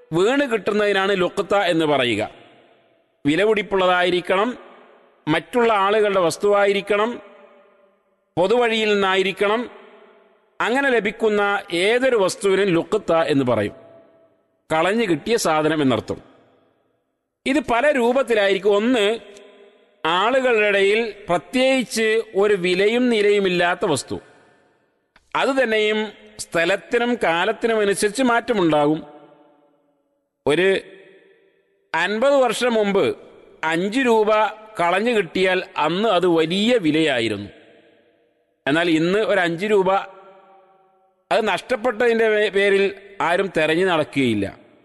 വീണ് കിട്ടുന്നതിനാണ് ലുക്കത്ത എന്ന് പറയുക വിലപിടിപ്പുള്ളതായിരിക്കണം മറ്റുള്ള ആളുകളുടെ വസ്തുവായിരിക്കണം പൊതുവഴിയിൽ നിന്നായിരിക്കണം അങ്ങനെ ലഭിക്കുന്ന ഏതൊരു വസ്തുവിനും ലുക്കത്ത എന്ന് പറയും കളഞ്ഞു കിട്ടിയ സാധനം എന്നർത്ഥം ഇത് പല രൂപത്തിലായിരിക്കും ഒന്ന് ആളുകളുടെ ഇടയിൽ പ്രത്യേകിച്ച് ഒരു വിലയും നിലയുമില്ലാത്ത വസ്തു അത് തന്നെയും സ്ഥലത്തിനും കാലത്തിനും അനുസരിച്ച് മാറ്റമുണ്ടാകും ഒരു അൻപത് വർഷം മുമ്പ് അഞ്ച് രൂപ കളഞ്ഞു കിട്ടിയാൽ അന്ന് അത് വലിയ വിലയായിരുന്നു എന്നാൽ ഇന്ന് ഒരു അഞ്ച് രൂപ അത് നഷ്ടപ്പെട്ടതിൻ്റെ പേ- പേരിൽ ആരും തെരഞ്ഞു നടക്കുകയില്ല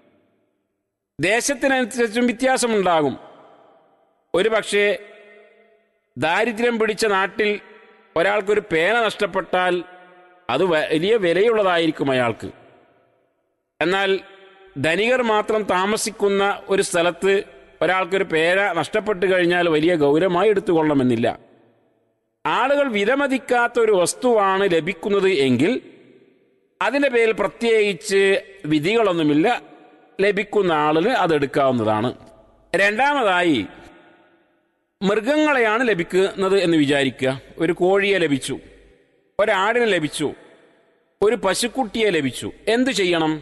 ദേശത്തിനനുസരിച്ചും വ്യത്യാസമുണ്ടാകും ഒരു പക്ഷേ ദാരിദ്ര്യം പിടിച്ച നാട്ടിൽ ഒരാൾക്കൊരു പേന നഷ്ടപ്പെട്ടാൽ അത് വലിയ വിലയുള്ളതായിരിക്കും അയാൾക്ക് എന്നാൽ ധനികർ മാത്രം താമസിക്കുന്ന ഒരു സ്ഥലത്ത് ഒരാൾക്കൊരു പേന നഷ്ടപ്പെട്ടു കഴിഞ്ഞാൽ വലിയ ഗൗരവമായി എടുത്തുകൊള്ളണമെന്നില്ല ആളുകൾ വിലമതിക്കാത്ത ഒരു വസ്തുവാണ് ലഭിക്കുന്നത് എങ്കിൽ അതിൻ്റെ പേരിൽ പ്രത്യേകിച്ച് വിധികളൊന്നുമില്ല ലഭിക്കുന്ന ആളിന് അതെടുക്കാവുന്നതാണ് രണ്ടാമതായി മൃഗങ്ങളെയാണ് ലഭിക്കുന്നത് എന്ന് വിചാരിക്കുക ഒരു കോഴിയെ ലഭിച്ചു ഒരാടിനെ ലഭിച്ചു ഒരു പശുക്കുട്ടിയെ ലഭിച്ചു എന്തു ചെയ്യണം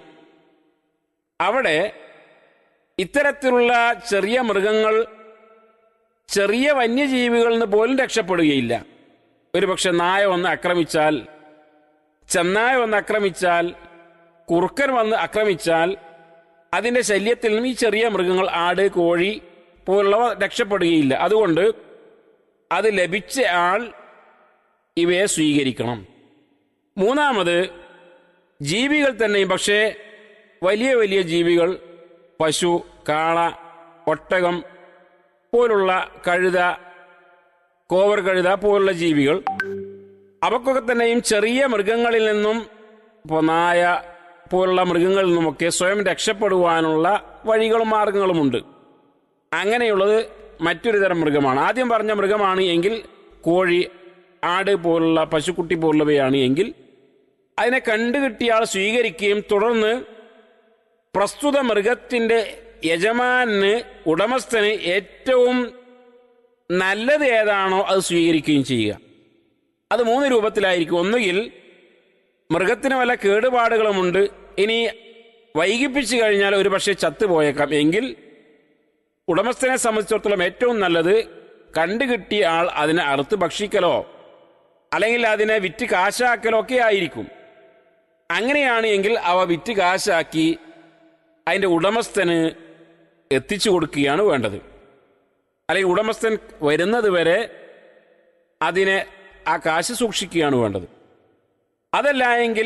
അവിടെ ഇത്തരത്തിലുള്ള ചെറിയ മൃഗങ്ങൾ ചെറിയ വന്യജീവികളിൽ നിന്ന് പോലും രക്ഷപ്പെടുകയില്ല ഒരു പക്ഷെ നായ വന്ന് ആക്രമിച്ചാൽ ചെന്നായ വന്ന് ആക്രമിച്ചാൽ കുറുക്കൻ വന്ന് ആക്രമിച്ചാൽ അതിന്റെ ശല്യത്തിൽ നിന്ന് ഈ ചെറിയ മൃഗങ്ങൾ ആട് കോഴി പോലുള്ളവ രക്ഷപ്പെടുകയില്ല അതുകൊണ്ട് അത് ലഭിച്ച ആൾ ഇവയെ സ്വീകരിക്കണം മൂന്നാമത് ജീവികൾ തന്നെയും പക്ഷേ വലിയ വലിയ ജീവികൾ പശു കാള ഒട്ടകം പോലുള്ള കഴുത കോവർ കഴുത പോലുള്ള ജീവികൾ അവക്കൊക്കെ തന്നെയും ചെറിയ മൃഗങ്ങളിൽ നിന്നും ഇപ്പോൾ നായ പോലുള്ള മൃഗങ്ങളിൽ നിന്നുമൊക്കെ സ്വയം രക്ഷപ്പെടുവാനുള്ള വഴികളും മാർഗങ്ങളുമുണ്ട് അങ്ങനെയുള്ളത് മറ്റൊരു തരം മൃഗമാണ് ആദ്യം പറഞ്ഞ മൃഗമാണ് എങ്കിൽ കോഴി ആട് പോലുള്ള പശുക്കുട്ടി പോലുള്ളവയാണ് എങ്കിൽ അതിനെ കണ്ടുകിട്ടിയ ആൾ സ്വീകരിക്കുകയും തുടർന്ന് പ്രസ്തുത മൃഗത്തിന്റെ യജമാന് ഉടമസ്ഥന് ഏറ്റവും നല്ലത് ഏതാണോ അത് സ്വീകരിക്കുകയും ചെയ്യുക അത് മൂന്ന് രൂപത്തിലായിരിക്കും ഒന്നുകിൽ മൃഗത്തിന് വല്ല കേടുപാടുകളുമുണ്ട് ഇനി വൈകിപ്പിച്ചു കഴിഞ്ഞാൽ ഒരു പക്ഷേ ചത്തുപോയേക്കാം എങ്കിൽ ഉടമസ്ഥനെ സംബന്ധിച്ചിടത്തോളം ഏറ്റവും നല്ലത് കണ്ടുകിട്ടിയ ആൾ അതിനെ അറുത്ത് ഭക്ഷിക്കലോ അല്ലെങ്കിൽ അതിനെ വിറ്റ് കാശാക്കലോ ഒക്കെ ആയിരിക്കും അങ്ങനെയാണ് എങ്കിൽ അവ വിറ്റ് കാശാക്കി അതിന്റെ ഉടമസ്ഥന് എത്തിച്ചു കൊടുക്കുകയാണ് വേണ്ടത് അല്ലെങ്കിൽ ഉടമസ്ഥൻ വരുന്നത് വരെ അതിനെ ആ കാശ് സൂക്ഷിക്കുകയാണ് വേണ്ടത് അതല്ല എങ്കിൽ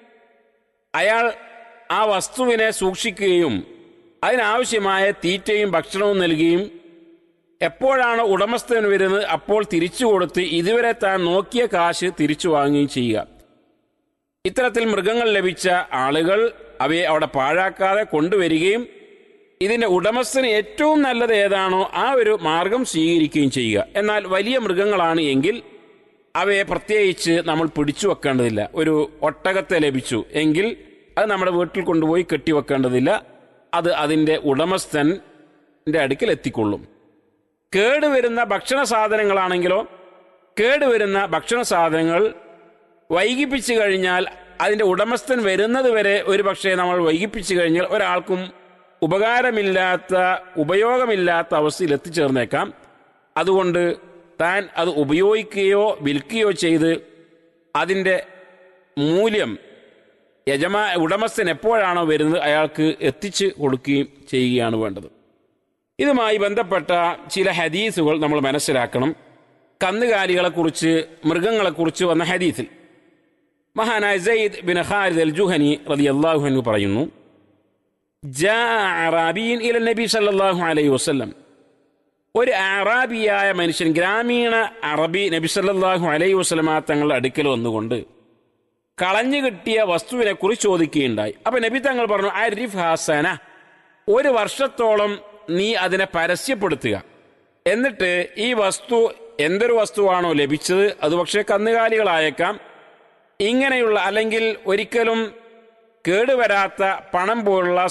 അയാൾ ആ വസ്തുവിനെ സൂക്ഷിക്കുകയും അതിനാവശ്യമായ തീറ്റയും ഭക്ഷണവും നൽകുകയും എപ്പോഴാണ് ഉടമസ്ഥൻ വരുന്നത് അപ്പോൾ തിരിച്ചു കൊടുത്ത് ഇതുവരെ താൻ നോക്കിയ കാശ് തിരിച്ചു വാങ്ങുകയും ചെയ്യുക ഇത്തരത്തിൽ മൃഗങ്ങൾ ലഭിച്ച ആളുകൾ അവയെ അവിടെ പാഴാക്കാതെ കൊണ്ടുവരികയും ഇതിന്റെ ഉടമസ്ഥന് ഏറ്റവും നല്ലത് ഏതാണോ ആ ഒരു മാർഗം സ്വീകരിക്കുകയും ചെയ്യുക എന്നാൽ വലിയ മൃഗങ്ങളാണ് എങ്കിൽ അവയെ പ്രത്യേകിച്ച് നമ്മൾ പിടിച്ചു വെക്കേണ്ടതില്ല ഒരു ഒട്ടകത്തെ ലഭിച്ചു എങ്കിൽ അത് നമ്മുടെ വീട്ടിൽ കൊണ്ടുപോയി കെട്ടിവെക്കേണ്ടതില്ല അത് അതിന്റെ ഉടമസ്ഥന്റെ അടുക്കൽ എത്തിക്കൊള്ളും കേടുവരുന്ന ഭക്ഷണ സാധനങ്ങളാണെങ്കിലോ കേടുവരുന്ന ഭക്ഷണ സാധനങ്ങൾ വൈകിപ്പിച്ചു കഴിഞ്ഞാൽ അതിന്റെ ഉടമസ്ഥൻ വരുന്നത് വരെ ഒരു പക്ഷേ നമ്മൾ വൈകിപ്പിച്ചു കഴിഞ്ഞാൽ ഒരാൾക്കും ഉപകാരമില്ലാത്ത ഉപയോഗമില്ലാത്ത അവസ്ഥയിൽ എത്തിച്ചേർന്നേക്കാം അതുകൊണ്ട് താൻ അത് ഉപയോഗിക്കുകയോ വിൽക്കുകയോ ചെയ്ത് അതിൻ്റെ മൂല്യം യജമാ ഉടമസ്ഥൻ എപ്പോഴാണോ വരുന്നത് അയാൾക്ക് എത്തിച്ച് കൊടുക്കുകയും ചെയ്യുകയാണ് വേണ്ടത് ഇതുമായി ബന്ധപ്പെട്ട ചില ഹദീസുകൾ നമ്മൾ മനസ്സിലാക്കണം കന്നുകാലികളെക്കുറിച്ച് മൃഗങ്ങളെക്കുറിച്ച് വന്ന ഹദീസിൽ മഹാനായ Zaid bin Khalid al Juhani റളിയല്ലാഹു അൻഹു പറയുന്നു ജാഅ അറാബിയൻ ഇല നബി സല്ലല്ലാഹു അലൈഹി വസല്ലം ഒരു അറാബിയായ മനുഷ്യൻ ഗ്രാമീണ അറബി നബി സല്ലല്ലാഹു അലൈഹി വസല്ലമ തങ്ങളുടെ അടുക്കൽ വന്നുകൊണ്ട് കളഞ്ഞു കിട്ടിയ വസ്തുവിനെ കുറിച്ച് ചോദിക്കുകയുണ്ടായി അപ്പൊ നബി തങ്ങൾ പറഞ്ഞു അരിഫ് ഹാസന ഒരു വർഷത്തോളം നീ അതിനെ പരസ്യപ്പെടുത്തുക എന്നിട്ട് ഈ വസ്തു എന്തൊരു വസ്തുവാണോ ലഭിച്ചത് അത് പക്ഷേ കന്നുകാലികളായേക്കാം ഇങ്ങനെയുള്ള അല്ലെങ്കിൽ ഒരിക്കലും കേടുവരാത്ത പണം പോലുള്ള